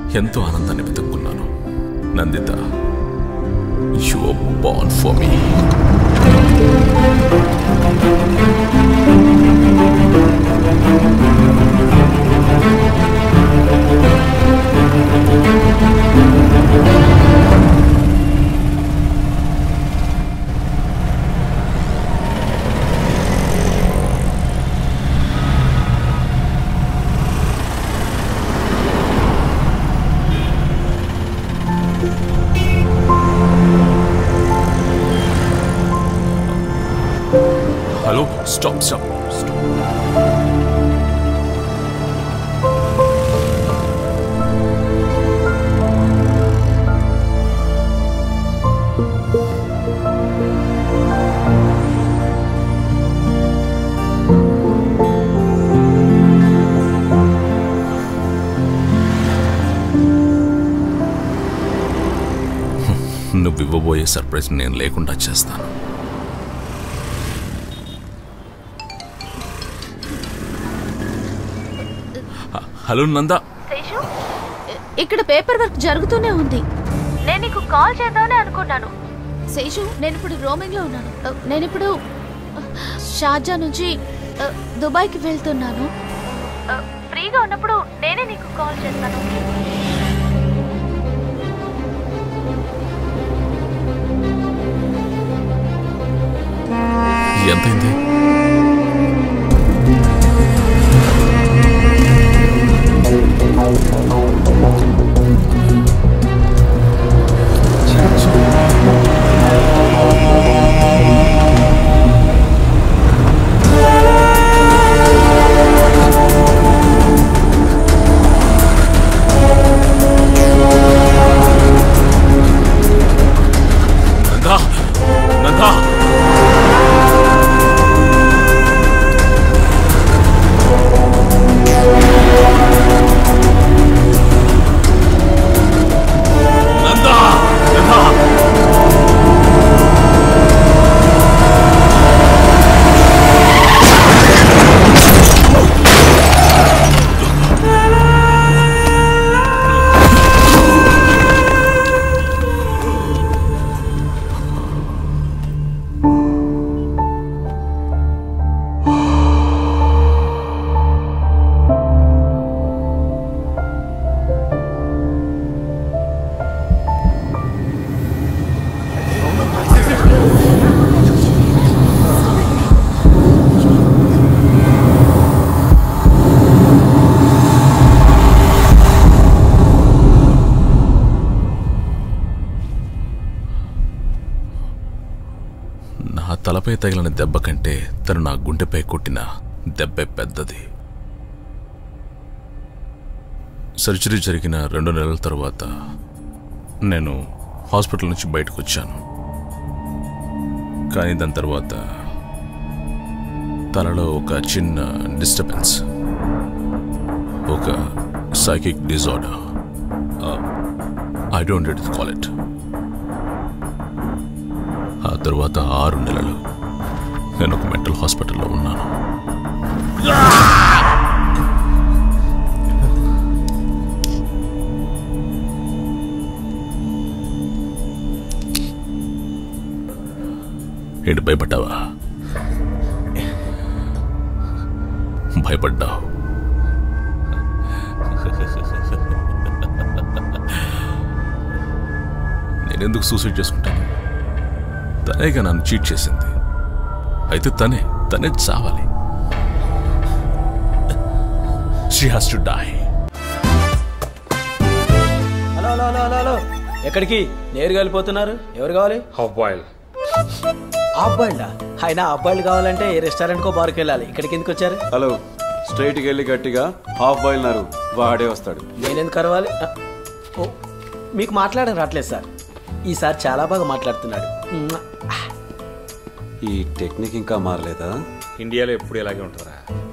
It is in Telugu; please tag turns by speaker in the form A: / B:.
A: ఎంతో ఆనందాన్ని వెతుక్కున్నాను Nanditha you born for me hello stop stop నువ్వు ఇవ్వబోయే సర్ప్రైజ్ నేను లేకుండా చేస్తాను హ- హలో నందా
B: శేషు ఇక్కడ పేపర్ వర్క్ జరుగుతూనే ఉంది నేను నీకు కాల్ చేద్దామని అనుకున్నాను శేషు నేను ఇప్పుడు రోమింగ్ లో ఉన్నాను అ, నేను ఇప్పుడు అ, షార్జా నుంచి అ, దుబాయ్కి వెళ్తున్నాను అ, ఫ్రీగా ఉన్నప్పుడు నేనే నీకు కాల్ చేస్తాను
A: ఎంతైంది నందా నందా నందా నందా నా తలపై తగిలిన దెబ్బ కంటే తను నా గుండెపై కొట్టిన దెబ్బే పెద్దది సర్జరీ జరిగిన రెండు నెలల తర్వాత నేను హాస్పిటల్ నుంచి బయటకు వచ్చాను కానీ దాని తర్వాత తనలో ఒక చిన్న డిస్టర్బెన్స్ ఒక psychic disorder I don't recall it ఆ తర్వాత ఆరు నెలలు నేను ఒక మెంటల్ హాస్పిటల్లో ఉన్నాను ఏంటి భయపడ్డావా భయపడ్డావు నేనెందుకు సూసైడ్ చేసుకుంటాను తనేగా నన్ను చీట్ చేసింది అయితే తనే తనే చావాలి she has to die
C: hello hello hello hello hello ఎక్కడికి నేరుగా వెళ్ళిపోతున్నారు ఎవరు కావాలి
D: హాఫ్ బాయిల్
C: అబ్బాయిలా అయినా అబ్బాయిలు కావాలంటే ఏ రెస్టారెంట్కో బార్కి వెళ్ళాలి ఇక్కడికి ఎందుకు వచ్చారు
E: హలో స్ట్రైట్కి వెళ్ళి గట్టిగా హాఫ్ బాయిల్ నారు వాడే వస్తాడు
C: నేనెందుకు కరవాలి ఆ, ఓ మీకు మాట్లాడడం రావట్లేదు సార్ ఈసారి చాలా బాగా మాట్లాడుతున్నాడు మ్మ్.
E: ఈ టెక్నిక్ ఇంకా మారలేదా
D: ఇండియాలో ఎప్పుడు ఇలాగే ఉంటుందా